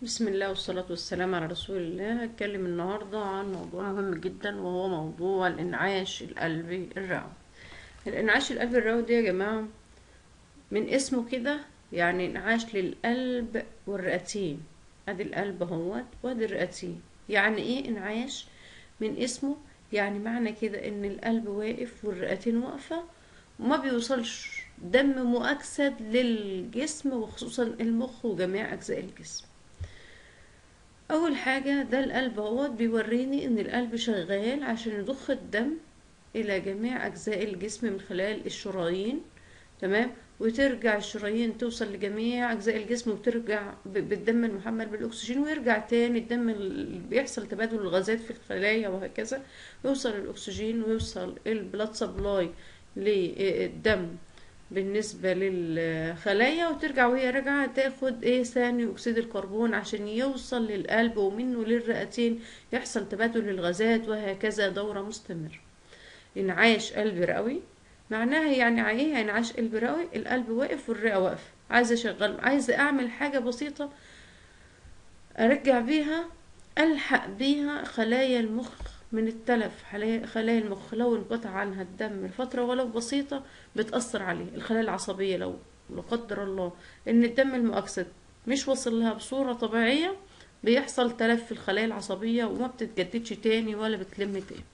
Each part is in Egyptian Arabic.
بسم الله والصلاة والسلام على رسول الله هتكلم النهاردة عن موضوع مهم جدا وهو موضوع الإنعاش القلبي الرئوي الإنعاش القلبي الرئوي ده يا جماعة من اسمه كده يعني إنعاش للقلب والرئتين أدي القلب اهوت وأدي الرئتين يعني إيه إنعاش من اسمه يعني معنى كده إن القلب واقف والرئتين واقفة وما بيوصلش دم مؤكسد للجسم وخصوصا المخ وجميع أجزاء الجسم اول حاجه ده القلب اهوت بيوريني ان القلب شغال عشان يضخ الدم الى جميع اجزاء الجسم من خلال الشرايين تمام وترجع الشرايين توصل لجميع اجزاء الجسم وترجع ب- بالدم المحمل بالاكسجين ويرجع تاني الدم اللي بيحصل تبادل الغازات في الخلايا وهكذا يوصل الاكسجين ويوصل البلاد سبلاي للدم بالنسبة للخلايا وترجع وهي راجعة تاخد ايه ثاني اكسيد الكربون عشان يوصل للقلب ومنه للرئتين يحصل تبادل الغازات وهكذا دورة مستمرة انعاش قلب رئوي معناها يعني ايه انعاش قلب رئوي القلب واقف والرئة واقفة عايزة اشغل عايزة اعمل حاجة بسيطة ارجع بيها الحق بيها خلايا المخ من التلف خلايا خلايا المخ لو انقطع عنها الدم لفترة ولو بسيطة بتأثر عليه الخلايا العصبية لو لا قدر الله ان الدم المؤكسد مش وصل لها بصورة طبيعية بيحصل تلف في الخلايا العصبية وما بتتجددش تاني ولا بتلم تاني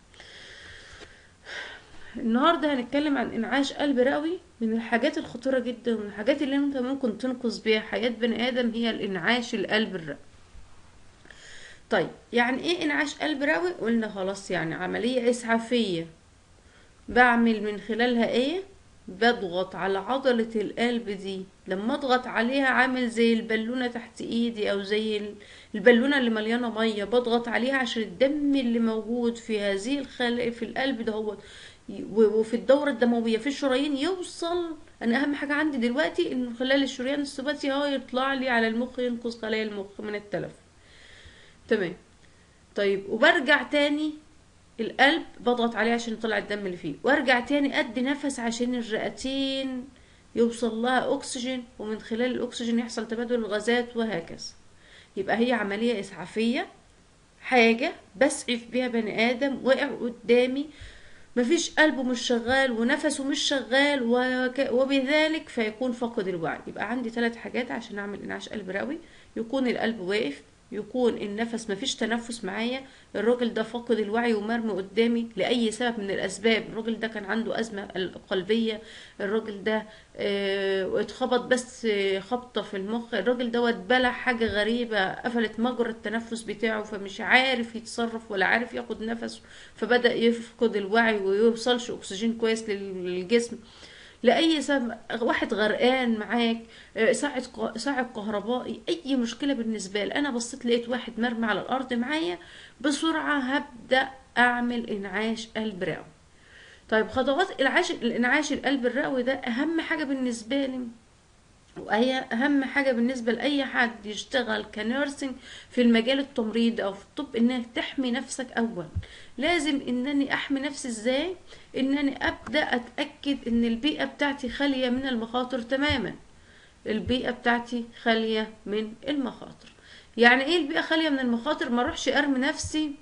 النهاردة هنتكلم عن انعاش قلب رئوي من الحاجات الخطيرة جدا ومن الحاجات اللي انت ممكن تنقذ بيها حياة بني ادم هي الانعاش القلب الرئوي طيب يعني ايه انعاش قلب رئوي قلنا خلاص يعني عملية اسعافية بعمل من خلالها ايه بضغط على عضلة القلب دي لما اضغط عليها عامل زي البالونة تحت ايدي او زي ال- البالونة اللي مليانة مية بضغط عليها عشان الدم اللي موجود في هذه الخلايا في القلب ده هو وفي الدورة الدموية في الشرايين يوصل انا اهم حاجة عندي دلوقتي ان خلال الشريان السباتي اه يطلع لي على المخ ينقذ خلايا المخ من التلف تمام طيب وبرجع تاني القلب بضغط عليه عشان يطلع الدم اللي فيه وارجع تاني ادي نفس عشان الرئتين يوصل لها اكسجين ومن خلال الاكسجين يحصل تبادل الغازات وهكذا يبقى هي عملية اسعافية حاجة بسعف بيها بني ادم وقع قدامي مفيش قلبه مش شغال ونفسه مش شغال وك... وبذلك فيكون فاقد الوعي يبقى عندي ثلاث حاجات عشان اعمل انعاش قلب رئوي يكون القلب واقف يكون النفس مفيش تنفس معايا الراجل ده فاقد الوعي ومرمي قدامي لأي سبب من الأسباب الراجل ده كان عنده أزمة قلبية الراجل ده اه اتخبط بس آه، خبطة في المخ الراجل ده اتبلع حاجة غريبة قفلت مجرى التنفس بتاعه فمش عارف يتصرف ولا عارف ياخد نفسه فبدأ يفقد الوعي ويوصلش أكسجين كويس للجسم لأي سبب واحد غرقان معاك آه، ساعة ق- ساعة كهربائي أي مشكلة بالنسبة لي أنا بصيت لقيت واحد مرمي على الأرض معايا بسرعة هبدأ أعمل إنعاش قلب رئوي طيب خطوات إنعاش الإنعاش القلب الرئوي ده أهم حاجة بالنسبة لي وهي أهم حاجة بالنسبة لأي حد يشتغل كنيرسينج في المجال التمريض أو في الطب إنك تحمي نفسك أول لازم إنني أحمي نفسي إزاي إنني أبدأ أتأكد إن البيئة بتاعتي خالية من المخاطر تماما البيئة بتاعتي خالية من المخاطر يعني إيه البيئة خالية من المخاطر ما أروحش أرمي نفسي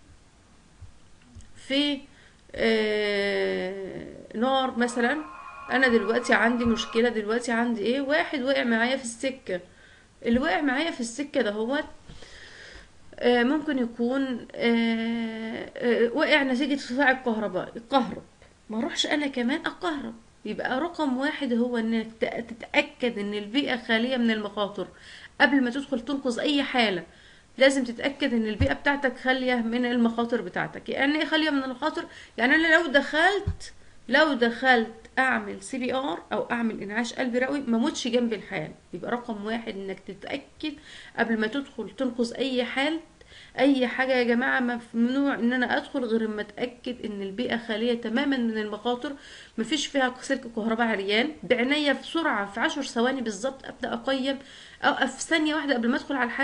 في آه، نار مثلا انا دلوقتي عندي مشكله دلوقتي عندي ايه واحد وقع معايا في السكه اللي وقع معايا في السكه ده هو آه، ممكن يكون آه، آه، وقع نتيجه صداع الكهرباء الكهرب ما اروحش انا كمان اكهرب يبقى رقم واحد هو انك ت- تتاكد ان البيئه خاليه من المخاطر قبل ما تدخل تنقذ اي حاله لازم تتاكد ان البيئه بتاعتك خاليه من المخاطر بتاعتك يعني ايه خاليه من المخاطر يعني انا لو دخلت لو دخلت اعمل سي بي ار او اعمل انعاش قلب رئوي ما موتش جنب الحال يبقى رقم واحد انك تتاكد قبل ما تدخل تنقذ اي حال اي حاجه يا جماعه ممنوع ان انا ادخل غير اما اتاكد ان البيئه خاليه تماما من المخاطر مفيش فيها سلك كهرباء عريان بعناية بسرعه في عشر ثواني بالظبط ابدا اقيم اوقف ثانيه واحده قبل ما ادخل على الحادث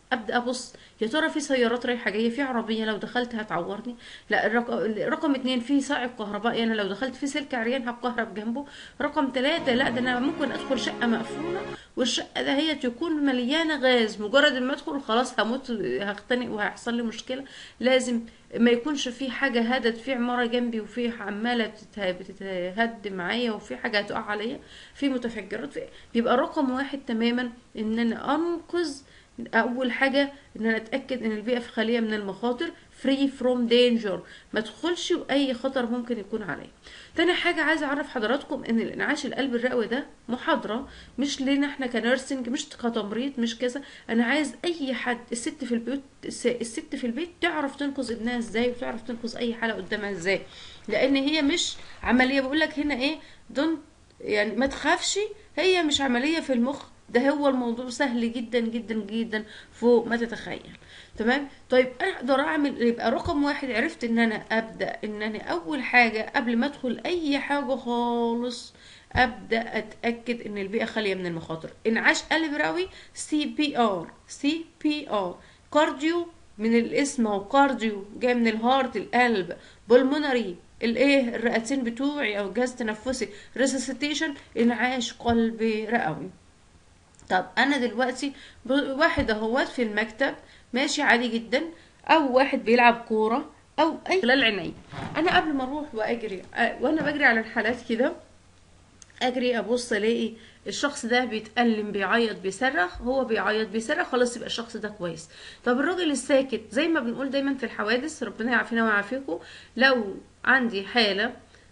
ابدا ابص يا ترى في سيارات رايحه جايه في عربيه لو دخلت هتعورني لا الرقم, رقم اتنين في صاعق كهربائي انا لو دخلت في سلك عريان هتكهرب جنبه رقم ثلاثة لا ده انا ممكن ادخل شقه مقفوله والشقه ده هي تكون مليانه غاز مجرد ما ادخل خلاص هموت هختنق وهيحصل لي مشكله لازم ما يكونش في حاجه هدت في عماره جنبي وفي عماله بتته- بتتهد معايا وفي حاجه هتقع عليا في متفجرات في بيبقى رقم واحد تماما ان انا انقذ اول حاجه ان انا اتاكد ان البيئه في خاليه من المخاطر فري فروم دينجر ما تدخلش واي خطر ممكن يكون عليا تاني حاجه عايزه اعرف حضراتكم ان الانعاش القلب الرئوي ده محاضره مش لينا احنا كنيرسنج مش كتمريض مش كذا انا عايز اي حد الست في البيوت الس- الست في البيت تعرف تنقذ ابنها ازاي وتعرف تنقذ اي حاله قدامها ازاي لان هي مش عمليه بقول لك هنا ايه دون يعني ما تخافش هي مش عمليه في المخ ده هو الموضوع سهل جدا جدا جدا فوق ما تتخيل تمام طيب انا اقدر اعمل يبقى رقم واحد عرفت ان انا ابدا ان انا اول حاجه قبل ما ادخل اي حاجه خالص ابدا اتاكد ان البيئه خاليه من المخاطر انعاش قلب رئوي سي بي ار سي بي ار كارديو من الاسم هو كارديو جاي من الهارت القلب بولمونري الايه الرئتين بتوعي او الجهاز التنفسي ريسيسيتيشن انعاش قلبي رئوي طب انا دلوقتي ب- واحد اهوت في المكتب ماشي عادي جدا او واحد بيلعب كوره او اي خلال عيني انا قبل ما اروح واجري أ- وانا بجري على الحالات كده اجري ابص الاقي الشخص ده بيتألم بيعيط بيصرخ هو بيعيط بيصرخ خلاص يبقى الشخص ده كويس طب الراجل الساكت زي ما بنقول دايما في الحوادث ربنا يعافينا ويعافيكم لو عندي حالة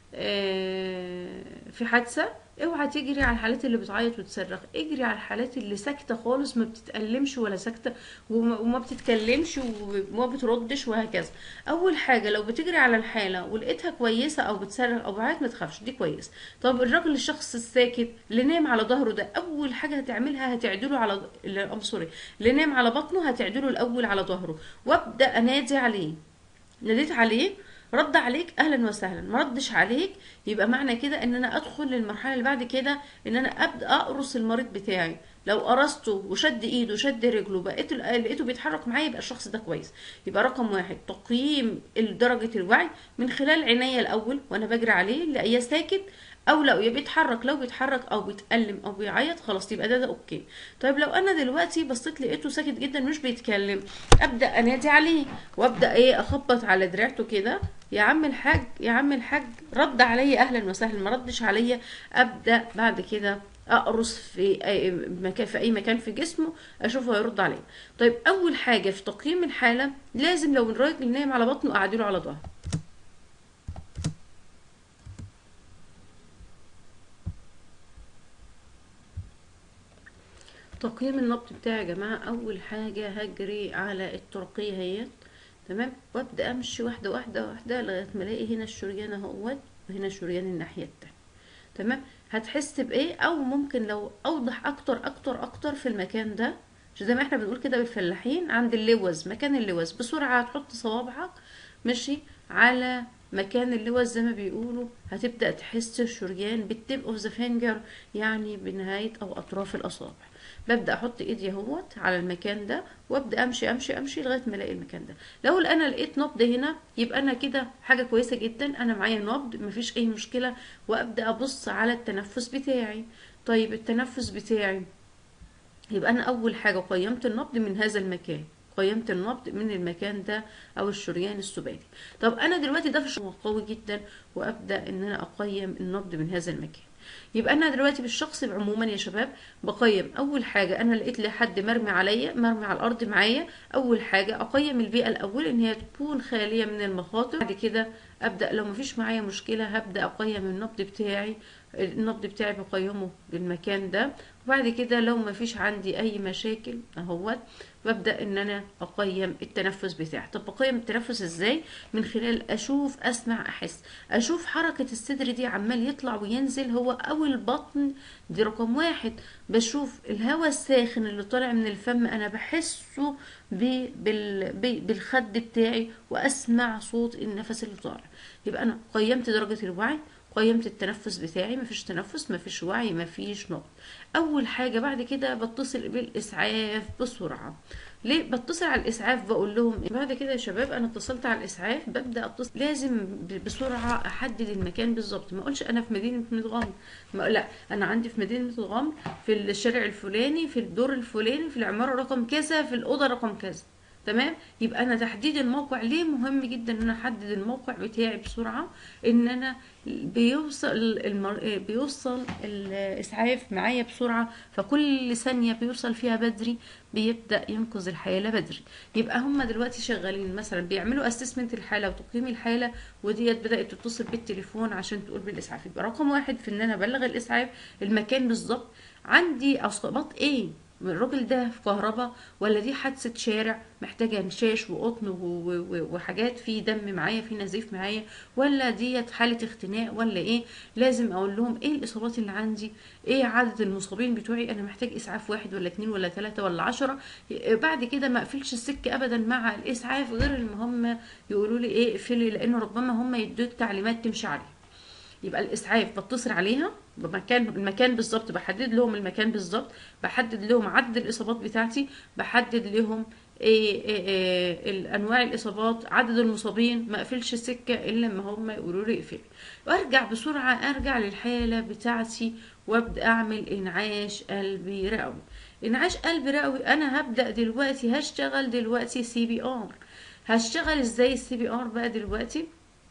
آه، في حادثة اوعى تجري على الحالات اللي بتعيط وتصرخ اجري على الحالات اللي ساكتة خالص ما بتتألمش ولا ساكتة وما وما بتتكلمش وما بتردش وهكذا اول حاجة لو بتجري على الحالة ولقيتها كويسة او بتصرخ او بعيط ما تخافش دي كويس طب الراجل الشخص الساكت اللي نام على ظهره ده اول حاجة هتعملها هتعدله على ام سوري اللي نام على بطنه هتعدله الاول على ظهره وابدا انادي عليه ناديت عليه رد عليك اهلا وسهلا ما ردش عليك يبقى معنى كده ان انا ادخل للمرحله اللي بعد كده ان انا ابدا اقرص المريض بتاعي لو قرصته وشد ايده وشد رجله بقيت لقيته بيتحرك معايا يبقى الشخص ده كويس يبقى رقم واحد تقييم درجه الوعي من خلال عينيا الاول وانا بجري عليه لاقيه ساكت او لو يا بيتحرك لو بيتحرك او بيتألم او بيعيط خلاص يبقى ده ده اوكي طيب لو انا دلوقتي بصيت لقيته ساكت جدا مش بيتكلم ابدا انادي عليه وابدا ايه اخبط على دراعته كده يا عم الحاج يا عم الحاج رد عليا اهلا وسهلا ما ردش عليا ابدا بعد كده اقرص في اي مكان في اي مكان في جسمه اشوفه هيرد عليا طيب اول حاجه في تقييم الحاله لازم لو الراجل نايم على بطنه اعدله على ظهره تقييم النبض بتاعي يا جماعه اول حاجه هجري على الترقيه اهيت تمام وابدا امشي واحده واحده واحده لغايه ما الاقي هنا الشريان اهوت وهنا الشريان الناحيه التانية تمام هتحس بايه او ممكن لو اوضح اكتر اكتر اكتر في المكان ده زي ما احنا بنقول كده بالفلاحين عند اللوز مكان اللوز بسرعه هتحط صوابعك ماشي على مكان اللوز زي ما بيقولوا هتبدا تحس الشريان بالتيب اوف ذا فينجر يعني بنهايه او اطراف الاصابع ببدا احط ايدي اهوت على المكان ده وابدا امشي امشي امشي لغايه ما الاقي المكان ده لو انا لقيت نبض هنا يبقى انا كده حاجه كويسه جدا انا معايا نبض مفيش اي مشكله وابدا ابص على التنفس بتاعي طيب التنفس بتاعي يبقى انا اول حاجه قيمت النبض من هذا المكان قيمت النبض من المكان ده او الشريان السباتي طب انا دلوقتي ده في قوي جدا وابدا ان انا اقيم النبض من هذا المكان يبقى انا دلوقتي بالشخص عموما يا شباب بقيم اول حاجه انا لقيت لي حد مرمي عليا مرمي على الارض معايا اول حاجه اقيم البيئه الاول ان هي تكون خاليه من المخاطر بعد كده ابدا لو مفيش معايا مشكله هبدا اقيم النبض بتاعي النبض بتاعي بقيمه بالمكان ده وبعد كده لو مفيش عندي اي مشاكل اهوت ببدا ان انا اقيم التنفس بتاعي طب بقيم التنفس ازاي من خلال اشوف اسمع احس اشوف حركه الصدر دي عمال يطلع وينزل هو او البطن دي رقم واحد بشوف الهواء الساخن اللي طالع من الفم انا بحسه بي بال بي بالخد بتاعي واسمع صوت النفس اللي طالع يبقى انا قيمت درجه الوعي قيمت التنفس بتاعي مفيش تنفس مفيش وعي مفيش نقط اول حاجه بعد كده بتصل بالاسعاف بسرعه ليه بتصل على الاسعاف بقول لهم بعد كده يا شباب انا اتصلت على الاسعاف ببدا اتصل لازم ب- بسرعه احدد المكان بالظبط ما اقولش انا في مدينه متغمر ما لا انا عندي في مدينه متغمر في الشارع الفلاني في الدور الفلاني في العماره رقم كذا في الاوضه رقم كذا تمام يبقى انا تحديد الموقع ليه مهم جدا ان انا احدد الموقع بتاعي بسرعه ان انا بيوصل المر... بيوصل الاسعاف معايا بسرعه فكل ثانيه بيوصل فيها بدري بيبدا ينقذ الحاله بدري يبقى هم دلوقتي شغالين مثلا بيعملوا اسسمنت الحاله وتقييم الحاله وديت بدات تتصل بالتليفون عشان تقول بالاسعاف يبقى رقم واحد في ان انا ابلغ الاسعاف المكان بالظبط عندي اصابات ايه الراجل ده في كهرباء ولا دي حادثة شارع محتاجة نشاش وقطن و- و- وحاجات في دم معايا في نزيف معايا ولا ديت حالة اختناق ولا ايه لازم اقول لهم ايه الاصابات اللي عندي ايه عدد المصابين بتوعي انا محتاج اسعاف واحد ولا اتنين ولا تلاتة ولا عشرة بعد كده ما اقفلش السكة ابدا مع الاسعاف غير ان هم يقولوا لي ايه اقفلي لان ربما هم يدوك تعليمات تمشي عليها يبقى الاسعاف بتصل عليها بمكان المكان بالظبط بحدد لهم المكان بالظبط بحدد لهم عدد الاصابات بتاعتي بحدد لهم إيه إيه إيه انواع الاصابات عدد المصابين ما اقفلش السكه الا لما هم يقولوا لي اقفل وارجع بسرعه ارجع للحاله بتاعتي وابدا اعمل انعاش قلبي رئوي انعاش قلبي رئوي انا هبدا دلوقتي هشتغل دلوقتي سي بي ار هشتغل ازاي السي بي ار بقى دلوقتي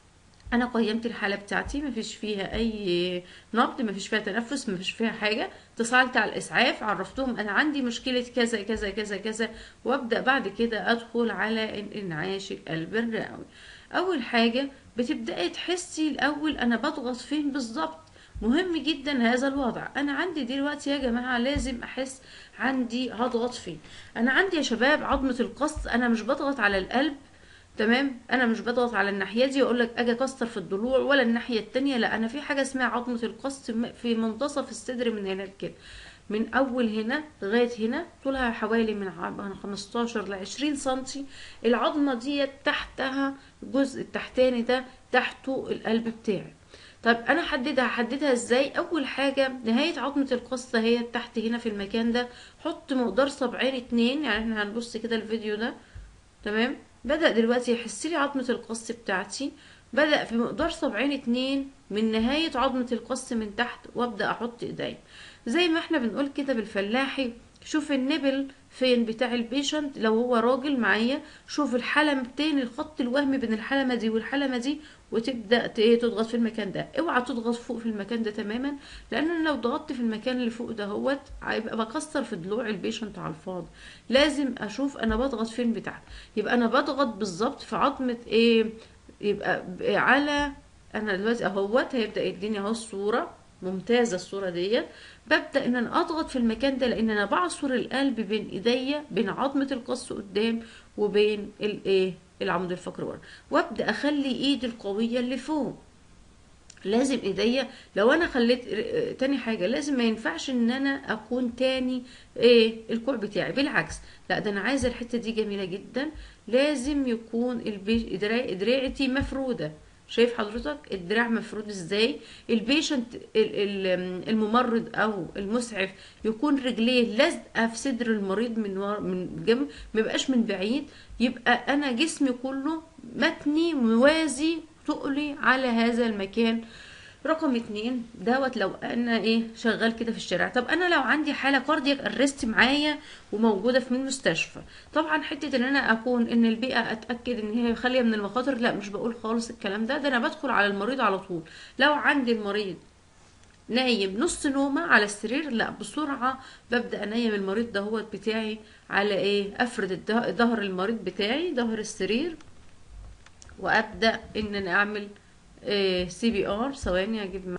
انا قيمت الحاله بتاعتي مفيش فيها اي نبض مفيش فيها تنفس مفيش فيها حاجه اتصلت على الاسعاف عرفتهم انا عندي مشكله كذا كذا كذا كذا وابدا بعد كده ادخل على انعاش القلب الرئوي اول حاجه بتبداي تحسي الاول انا بضغط فين بالظبط مهم جدا هذا الوضع انا عندي دلوقتي يا جماعه لازم احس عندي هضغط فين انا عندي يا شباب عظمه القص انا مش بضغط على القلب تمام انا مش بضغط على الناحيه دي واقول لك اجي اكسر في الضلوع ولا الناحيه التانية لا انا في حاجه اسمها عظمه القص في منتصف الصدر من هنا لكده من اول هنا لغايه هنا طولها حوالي من 15 ل 20 سنتي العظمه دي تحتها الجزء التحتاني ده تحته القلب بتاعي طيب انا احددها احددها ازاي اول حاجه نهايه عظمه القصه هي تحت هنا في المكان ده حط مقدار صبعين اتنين يعني احنا هنبص كده الفيديو ده تمام بدأ دلوقتي يحس لي عظمة القص بتاعتي بدأ في مقدار صبعين اتنين من نهاية عظمة القص من تحت وابدأ احط ايدي زي ما احنا بنقول كده بالفلاحي شوف النبل فين بتاع البيشنت لو هو راجل معايا شوف الحلمتين الخط الوهمي بين الحلمة دي والحلمة دي وتبدأ تضغط في المكان ده اوعى تضغط فوق في المكان ده تماما لان انا لو ضغطت في المكان اللي فوق دهوت هيبقى بكسر في ضلوع البيشنت على الفاضي لازم اشوف انا بضغط فين بتاعها يبقى انا بضغط بالظبط في عظمة ايه يبقى على انا دلوقتي اهوت هيبدأ يديني اهو الصورة ممتازة الصورة ديت ببدأ ان انا اضغط في المكان ده لان انا بعصر القلب بين ايديا بين عظمة القص قدام وبين الايه العمود الفقري ورا وابدا اخلي ايدي القويه اللي فوق لازم ايديا لو انا خليت تاني حاجه لازم ما ينفعش ان انا اكون تاني ايه الكوع بتاعي بالعكس لا ده انا عايزه الحته دي جميله جدا لازم يكون البي... دراعتي مفروده شايف حضرتك الدراع مفرود ازاي البيشنت الممرض او المسعف يكون رجليه لازقه في صدر المريض من ورا من جنب ما يبقاش من بعيد يبقى انا جسمي كله متني موازي تقلي على هذا المكان رقم اتنين دوت لو انا ايه شغال كده في الشارع طب انا لو عندي حاله كاردياك ارست معايا وموجوده في المستشفى طبعا حته ان انا اكون ان البيئه اتاكد ان هي خاليه من المخاطر لا مش بقول خالص الكلام ده ده انا بدخل على المريض على طول لو عندي المريض نايم نص نومه على السرير لا بسرعه ببدا انيم المريض دهوت بتاعي على ايه افرد ظهر المريض بتاعي ظهر السرير وابدا ان انا اعمل سي بي ار ثواني اجيب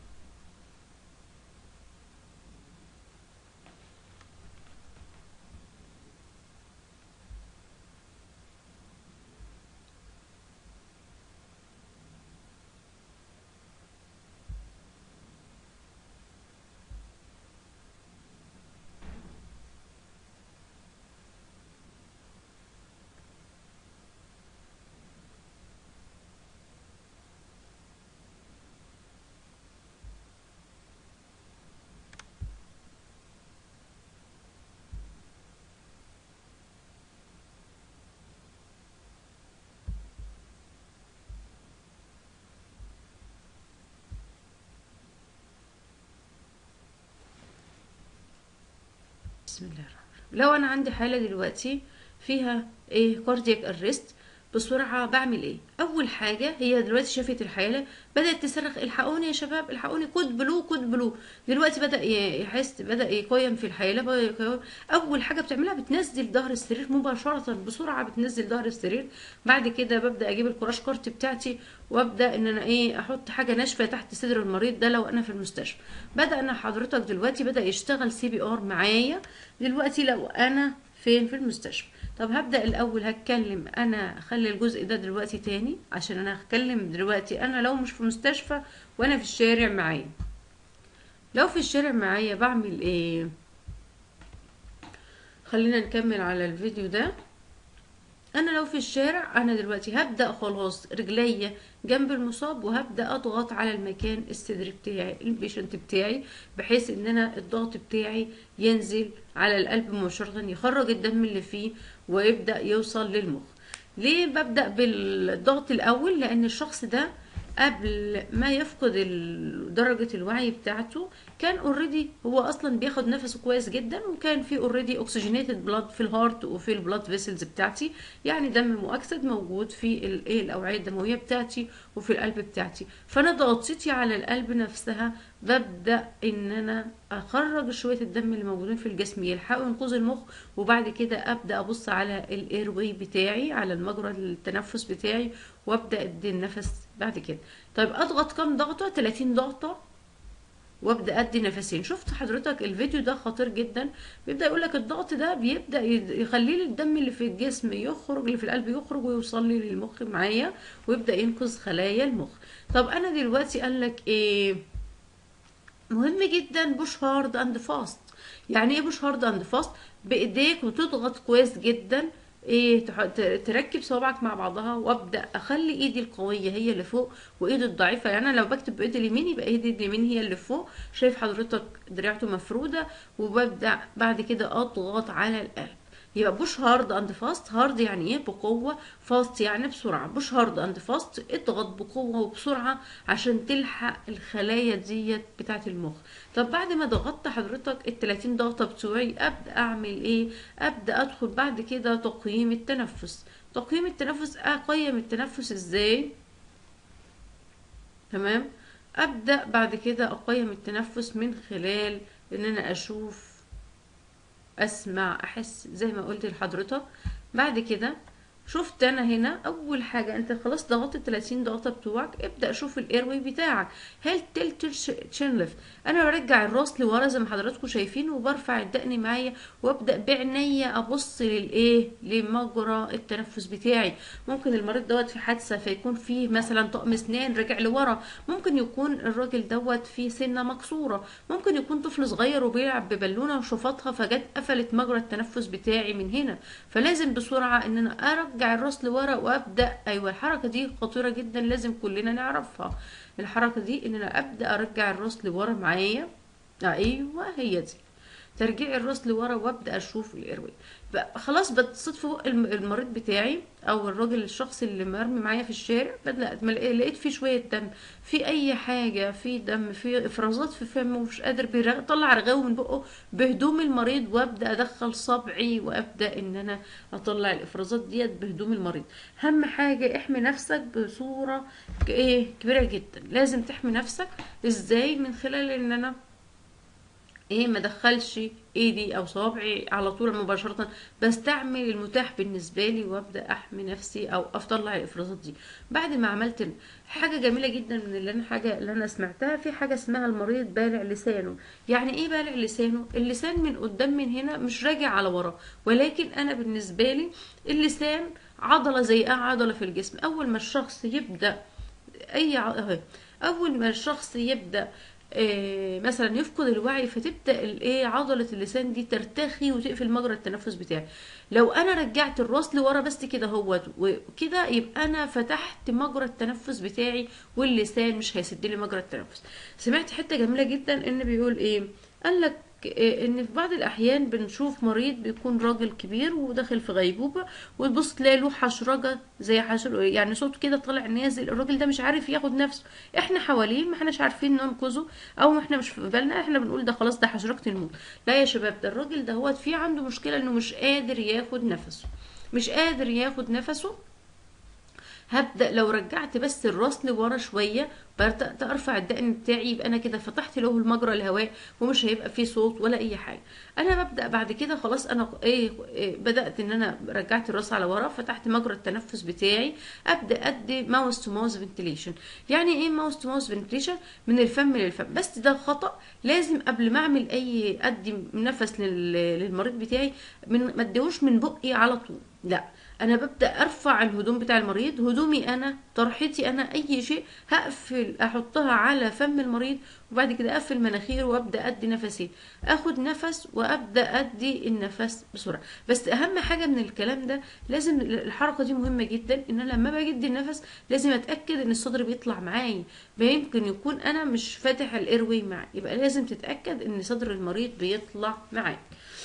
بسم الله الرحمن الرحيم لو انا عندي حاله دلوقتي فيها ايه كاردياك ارست بسرعه بعمل ايه اول حاجه هي دلوقتي شافت الحاله بدات تصرخ الحقوني يا شباب الحقوني كود بلو كود بلو دلوقتي بدا ي- يحس بدا يقيم في الحاله بدا يقيم. اول حاجه بتعملها بتنزل ظهر السرير مباشره بسرعه بتنزل ظهر السرير بعد كده ببدا اجيب الكراش كارت بتاعتي وابدا ان انا ايه احط حاجه ناشفه تحت صدر المريض ده لو انا في المستشفى بدا انا حضرتك دلوقتي بدا يشتغل سي بي ار معايا دلوقتي لو انا فين في المستشفى طب هبدا الاول هتكلم انا اخلي الجزء ده دلوقتي تاني عشان انا هتكلم دلوقتي انا لو مش في مستشفى وانا في الشارع معايا لو في الشارع معايا بعمل ايه خلينا نكمل على الفيديو ده انا لو في الشارع انا دلوقتي هبدا خلاص رجليا جنب المصاب وهبدا اضغط على المكان الصدر بتاعي البيشنت بتاعي بحيث ان انا الضغط بتاعي ينزل على القلب مباشره يخرج الدم اللي فيه ويبدا يوصل للمخ ليه ببدا بالضغط الاول لان الشخص ده قبل ما يفقد ال- درجة الوعي بتاعته كان اوريدي هو اصلا بياخد نفسه كويس جدا وكان في اوريدي اوكسجينيتد بلاد في الهارت وفي البلاد فيسلز بتاعتي يعني دم مؤكسد موجود في ال- ايه الاوعية الدموية بتاعتي وفي القلب بتاعتي فانا ضغطتي على القلب نفسها ببدا ان انا اخرج شويه الدم اللي موجودين في الجسم يلحقوا ينقذوا المخ وبعد كده ابدا ابص على الاير واي بتاعي على المجرى التنفس بتاعي وابدا ادي النفس بعد كده طيب اضغط كام ضغطه 30 ضغطه وابدا ادي نفسين شفت حضرتك الفيديو ده خطير جدا بيبدا يقول لك الضغط ده بيبدا يخلي لي الدم اللي في الجسم يخرج اللي في القلب يخرج ويوصل لي للمخ معايا ويبدا ينقذ خلايا المخ طب انا دلوقتي قال لك ايه مهم جدا بوش هارد اند فاست يعني ايه بوش هارد اند فاست بايديك وتضغط كويس جدا ايه تح- ت- تركب صوابعك مع بعضها وابدا اخلي ايدي القويه هي اللي فوق وايدي الضعيفه يعني انا لو بكتب بايدي اليمين يبقى ايدي اليمين هي اللي فوق شايف حضرتك دراعته مفروده وببدا بعد كده اضغط على القلب يبقى بوش هارد اند فاست هارد يعني ايه بقوه فاست يعني بسرعه بوش هارد اند فاست اضغط بقوه وبسرعه عشان تلحق الخلايا ديت بتاعه المخ طب بعد ما ضغطت حضرتك ال 30 ضغطه بتوعي ابدا اعمل ايه ابدا ادخل بعد كده تقييم التنفس تقييم التنفس اقيم التنفس ازاي تمام ابدا بعد كده اقيم التنفس من خلال ان انا اشوف اسمع احس زي ما قلت لحضرتك بعد كده شفت انا هنا اول حاجه انت خلاص ضغطت ال 30 ضغطه بتوعك ابدا شوف الايروي بتاعك هل تلت تشين ليفت انا برجع الراس لورا زي ما حضراتكم شايفين وبرفع الدقن معايا وابدا بعينيا ابص للايه لمجرى التنفس بتاعي ممكن المريض دوت في حادثه فيكون فيه مثلا طقم اسنان رجع لورا ممكن يكون الراجل دوت فيه سنه مكسوره ممكن يكون طفل صغير وبيلعب ببالونه وشفطها فجت قفلت مجرى التنفس بتاعي من هنا فلازم بسرعه ان انا ارجع الراس لورا وابدا ايوه الحركه دي خطيره جدا لازم كلنا نعرفها الحركه دي ان انا ابدا ارجع الراس لورا معايا ايوه هي دي ترجيع الراس لورا وابدا اشوف الايروي بقى خلاص بتصيد فوق الم- المريض بتاعي او الراجل الشخص اللي مرمي معايا في الشارع بدأت ما لقيت لقيت فيه شويه دم في اي حاجه في دم في افرازات في فمه مش قادر بيطلع رغاوي من بقه بهدوم المريض وابدا ادخل صبعي وابدا ان انا اطلع الافرازات ديت بهدوم المريض اهم حاجه احمي نفسك بصوره ك- ايه كبيره جدا لازم تحمي نفسك ازاي من خلال ان انا ايه ما ادخلش ايدي او صوابعي على طول مباشره بستعمل المتاح بالنسبه لي وابدا احمي نفسي او اطلع الافرازات دي بعد ما عملت حاجه جميله جدا من اللي انا حاجه اللي انا سمعتها في حاجه اسمها المريض بالع لسانه يعني ايه بالع لسانه اللسان من قدام من هنا مش راجع على ورا ولكن انا بالنسبه لي اللسان عضله زي اي عضله في الجسم اول ما الشخص يبدا اي ع- أهي. اول ما الشخص يبدا آه، مثلا يفقد الوعي فتبدا الايه عضله اللسان دي ترتخي وتقفل مجرى التنفس بتاعي لو انا رجعت الراس لورا بس كده هو وكده يبقى انا فتحت مجرى التنفس بتاعي واللسان مش هيسد لي مجرى التنفس سمعت حته جميله جدا ان بيقول ايه قال لك آه، ان في بعض الاحيان بنشوف مريض بيكون راجل كبير وداخل في غيبوبه وتبص تلاقي له حشرجه زي حشر يعني صوت كده طالع نازل الراجل ده مش عارف ياخد نفسه احنا حواليه ما احناش عارفين ننقذه او ما احنا مش في بالنا احنا بنقول ده خلاص ده حشرجه الموت لا يا شباب ده الراجل ده هو في عنده مشكله انه مش قادر ياخد نفسه مش قادر ياخد نفسه هبدا لو رجعت بس الراس لورا شويه بدات ارفع الدقن بتاعي يبقى انا كده فتحت له المجرى الهواء ومش هيبقى فيه صوت ولا اي حاجه انا ببدا بعد كده خلاص انا ايه, إيه بدات ان انا رجعت الراس على ورا فتحت مجرى التنفس بتاعي ابدا ادي ماوس تو ماوس فنتليشن يعني ايه ماوس تو ماوس فنتليشن من الفم للفم بس ده خطا لازم قبل ما اعمل اي ادي نفس لل- للمريض بتاعي من ما اديهوش من بقي على طول لا انا ببدا ارفع الهدوم بتاع المريض هدومي انا طرحتي انا اي شيء هقفل احطها على فم المريض وبعد كده اقفل مناخيره وابدا ادي نفسين اخد نفس وابدا ادي النفس بسرعه بس اهم حاجه من الكلام ده لازم الحركه دي مهمه جدا ان انا لما باجي ادي النفس لازم اتاكد ان الصدر بيطلع معايا ما يمكن يكون انا مش فاتح الايروي معي يبقى لازم تتاكد ان صدر المريض بيطلع معاك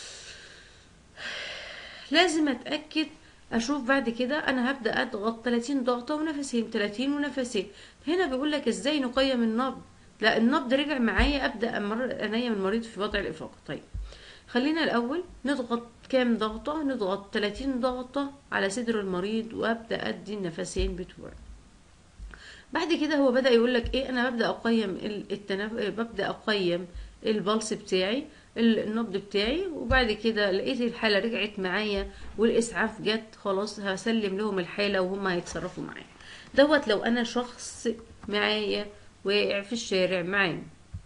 لازم اتاكد اشوف بعد كده انا هبدا اضغط 30 ضغطه ونفسين 30 ونفسين هنا بيقول لك ازاي نقيم النبض لا النبض رجع معايا ابدا امر انيم المريض في وضع الافاقه طيب خلينا الاول نضغط كام ضغطه نضغط 30 ضغطه على صدر المريض وابدا ادي النفسين بتوعي بعد كده هو بدا يقول لك ايه انا ببدا اقيم التنف... ببدا اقيم البلس بتاعي النبض بتاعي وبعد كده لقيت الحاله رجعت معايا والاسعاف جت خلاص هسلم لهم الحاله وهم هيتصرفوا معايا دوت لو انا شخص معايا واقع في الشارع معايا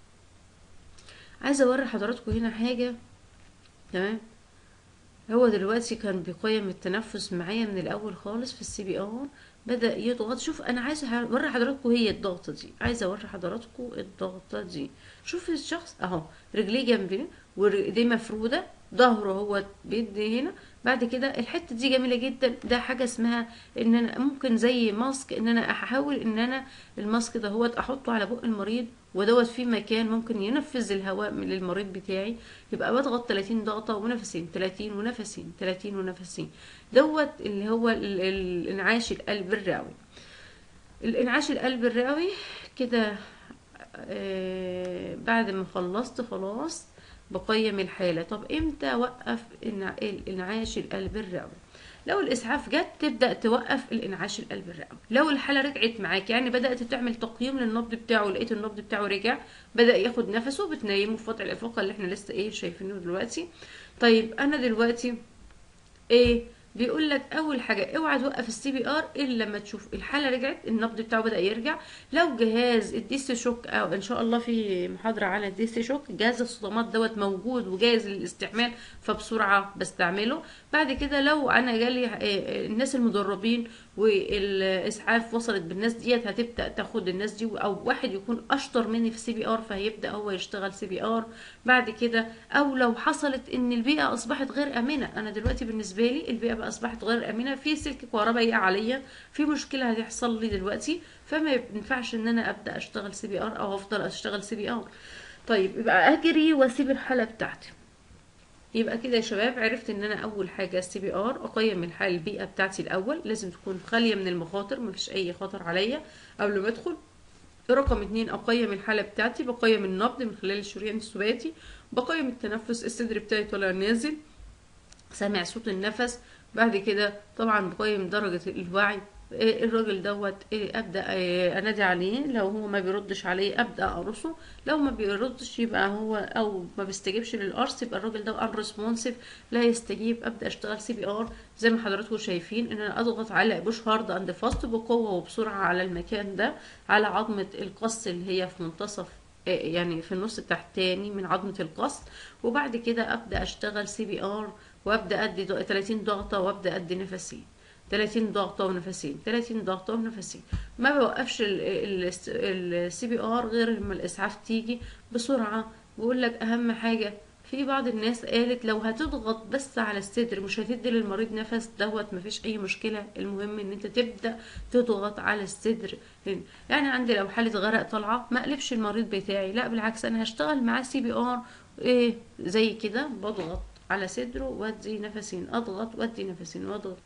عايزه اوري حضراتكم هنا حاجه تمام هو دلوقتي كان بيقيم التنفس معايا من الاول خالص في السي بي ار بدا يضغط شوف انا عايزه اوري حضراتكم هي الضغطه دي عايزه اوري حضراتكم الضغطه دي شوف الشخص اهو رجليه جنبي وايديه مفروده ظهره هو بيدي هنا بعد كده الحته دي جميله جدا ده حاجه اسمها ان انا ممكن زي ماسك ان انا احاول ان انا الماسك ده هو احطه على بق المريض ودوت في مكان ممكن ينفذ الهواء من للمريض بتاعي يبقى بضغط 30 ضغطه ونفسين 30 ونفسين 30 ونفسين دوت اللي هو ال- ال- الانعاش القلب الرئوي الانعاش القلب الرئوي كده آه، بعد ما خلصت خلاص بقيم الحالة طب امتى اوقف إنع- الانعاش القلب الرئوي لو الاسعاف جت تبدا توقف الانعاش القلب الرئوي لو الحاله رجعت معاك يعني بدات تعمل تقييم للنبض بتاعه لقيت النبض بتاعه رجع بدا ياخد نفسه بتنيمه في وضع الافاقه اللي احنا لسه ايه شايفينه دلوقتي طيب انا دلوقتي ايه بيقول لك اول حاجه اوعى توقف السي بي ار الا لما تشوف الحاله رجعت النبض بتاعه بدا يرجع لو جهاز الديس شوك او ان شاء الله في محاضره على الديس شوك جهاز الصدمات دوت موجود وجاهز للاستعمال فبسرعه بستعمله بعد كده لو انا جالي آه، الناس المدربين والاسعاف وصلت بالناس ديت هتبدا تاخد الناس دي او واحد يكون اشطر مني في السي بي ار فهيبدا هو يشتغل سي بي ار بعد كده او لو حصلت ان البيئه اصبحت غير امنه انا دلوقتي بالنسبه لي البيئه بقى اصبحت غير امنه في سلك كهربائي عليا في مشكله هتحصل لي دلوقتي فما ينفعش ان انا ابدا اشتغل سي بي ار او افضل اشتغل سي بي ار طيب يبقى اجري واسيب الحاله بتاعتي يبقى كده يا شباب عرفت ان انا اول حاجه السي بي ار اقيم الحاله البيئه بتاعتي الاول لازم تكون خاليه من المخاطر مفيش اي خطر عليا قبل ما ادخل رقم اتنين اقيم الحاله بتاعتي بقيم النبض من خلال الشريان السباتي بقيم التنفس الصدر بتاعي طالع نازل سامع صوت النفس بعد كده طبعا بقيم درجة الوعي إيه الراجل دوت إيه ابدا إيه انادي عليه لو هو ما بيردش عليه ابدا اقرصه لو ما بيردش يبقى هو او ما بيستجيبش للقرص يبقى الراجل ده unresponsive لا يستجيب ابدا اشتغل سي بي ار زي ما حضراتكم شايفين ان انا اضغط على بوش هارد اند فاست بقوه وبسرعه على المكان ده على عظمه القص اللي هي في منتصف إيه يعني في النص التحتاني من عظمه القص وبعد كده ابدا اشتغل سي بي ار وابدا ادي 30 ضغطه وابدا ادي نفسين 30 ضغطه ونفسين 30 ضغطه ونفسين ما بوقفش السي بي ار غير لما الاسعاف تيجي بسرعه بقول لك اهم حاجه في بعض الناس قالت لو هتضغط بس على الصدر مش هتدي للمريض نفس دوت مفيش اي مشكله المهم ان انت تبدا تضغط على الصدر يعني عندي لو حاله غرق طالعه ما اقلبش المريض بتاعي لا بالعكس انا هشتغل معاه سي بي ار ايه زي كده بضغط على صدره وادي نفسين اضغط وادي نفسين واضغط